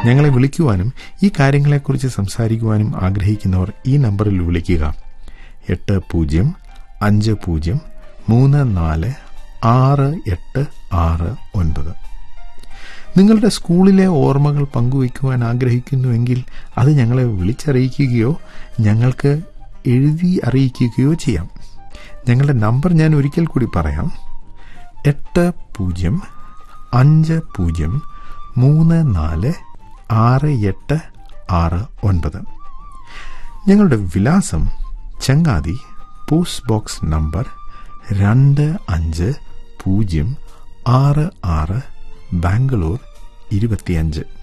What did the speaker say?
ഞങ്ങളെ വിളിക്കുവാനും ഈ കാര്യങ്ങളെക്കുറിച്ച് സംസാരിക്കുവാനും ആഗ്രഹിക്കുന്നവർ ഈ നമ്പറിൽ വിളിക്കുക എട്ട് പൂജ്യം അഞ്ച് പൂജ്യം മൂന്ന് നാല് ആറ് എട്ട് ആറ് ഒൻപത് നിങ്ങളുടെ സ്കൂളിലെ ഓർമ്മകൾ പങ്കുവയ്ക്കുവാൻ ആഗ്രഹിക്കുന്നുവെങ്കിൽ അത് ഞങ്ങളെ വിളിച്ചറിയിക്കുകയോ ഞങ്ങൾക്ക് എഴുതി അറിയിക്കുകയോ ചെയ്യാം ഞങ്ങളുടെ നമ്പർ ഞാൻ ഒരിക്കൽ കൂടി പറയാം എട്ട് പൂജ്യം അഞ്ച് പൂജ്യം മൂന്ന് നാല് ആറ് എട്ട് ആറ് ഒൻപത് ഞങ്ങളുടെ വിലാസം ചങ്ങാതി പോസ്റ്റ് ബോക്സ് നമ്പർ രണ്ട് അഞ്ച് പൂജ്യം ആറ് ആറ് ബാംഗ്ലൂർ ഇരുപത്തിയഞ്ച്